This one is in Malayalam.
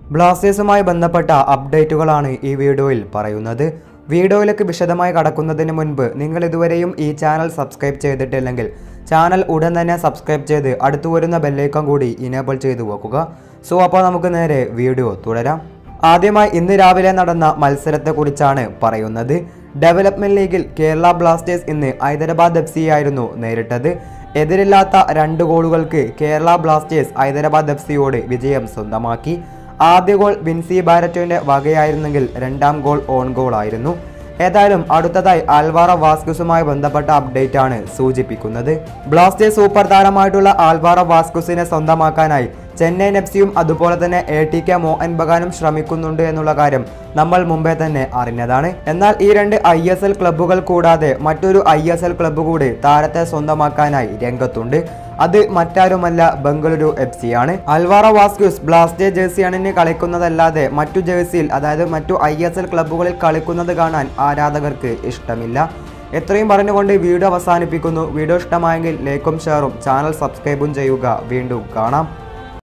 ബ്ലാസ്റ്റേഴ്സുമായി ബന്ധപ്പെട്ട അപ്ഡേറ്റുകളാണ് ഈ വീഡിയോയിൽ പറയുന്നത് വീഡിയോയിലേക്ക് വിശദമായി കടക്കുന്നതിന് മുൻപ് നിങ്ങൾ ഇതുവരെയും ഈ ചാനൽ സബ്സ്ക്രൈബ് ചെയ്തിട്ടില്ലെങ്കിൽ ചാനൽ ഉടൻ തന്നെ സബ്സ്ക്രൈബ് ചെയ്ത് അടുത്തു വരുന്ന ബെല്ലൈക്കൺ കൂടി ഇനേബിൾ ചെയ്തു വെക്കുക സോ അപ്പോൾ നമുക്ക് നേരെ വീഡിയോ തുടരാം ആദ്യമായി ഇന്ന് രാവിലെ നടന്ന മത്സരത്തെക്കുറിച്ചാണ് പറയുന്നത് ഡെവലപ്മെന്റ് ലീഗിൽ കേരള ബ്ലാസ്റ്റേഴ്സ് ഇന്ന് ഹൈദരാബാദ് എഫ് ആയിരുന്നു നേരിട്ടത് എതിരില്ലാത്ത രണ്ട് ഗോളുകൾക്ക് കേരള ബ്ലാസ്റ്റേഴ്സ് ഹൈദരാബാദ് എഫ് സിയോട് വിജയം സ്വന്തമാക്കി ആദ്യ ഗോൾ വിൻസി ബാരറ്റോന്റെ വകയായിരുന്നെങ്കിൽ രണ്ടാം ഗോൾ ഓൺ ഗോൾ ആയിരുന്നു ഏതായാലും അടുത്തതായി ആൽവാറ വാസ്കുസുമായി ബന്ധപ്പെട്ട അപ്ഡേറ്റ് ആണ് സൂചിപ്പിക്കുന്നത് ബ്ലാസ്റ്റേഴ്സ് സൂപ്പർ താരമായിട്ടുള്ള ആൽവാറ വാസ്കുസിനെ സ്വന്തമാക്കാനായി ചെന്നൈയിൻ എഫ് സിയും അതുപോലെ തന്നെ എ ടി കെ മോഹൻ ബഗാനും ശ്രമിക്കുന്നുണ്ട് എന്നുള്ള കാര്യം നമ്മൾ മുമ്പേ തന്നെ അറിഞ്ഞതാണ് എന്നാൽ ഈ രണ്ട് ഐ എസ് എൽ ക്ലബ്ബുകൾ കൂടാതെ മറ്റൊരു ഐ എസ് എൽ ക്ലബ്ബ് കൂടി താരത്തെ സ്വന്തമാക്കാനായി രംഗത്തുണ്ട് അത് മറ്റാരുമല്ല ബംഗളൂരു എഫ് സി ആണ് അൽവാറ വാസ്ക്യൂസ് ബ്ലാസ്റ്റേ ജേഴ്സി അണിഞ്ഞ് കളിക്കുന്നതല്ലാതെ മറ്റു ജേഴ്സിയിൽ അതായത് മറ്റു ഐ എസ് എൽ ക്ലബ്ബുകളിൽ കളിക്കുന്നത് കാണാൻ ആരാധകർക്ക് ഇഷ്ടമില്ല എത്രയും പറഞ്ഞുകൊണ്ട് വീഡിയോ അവസാനിപ്പിക്കുന്നു വീഡിയോ ഇഷ്ടമായെങ്കിൽ ലൈക്കും ഷെയറും ചാനൽ സബ്സ്ക്രൈബും ചെയ്യുക വീണ്ടും കാണാം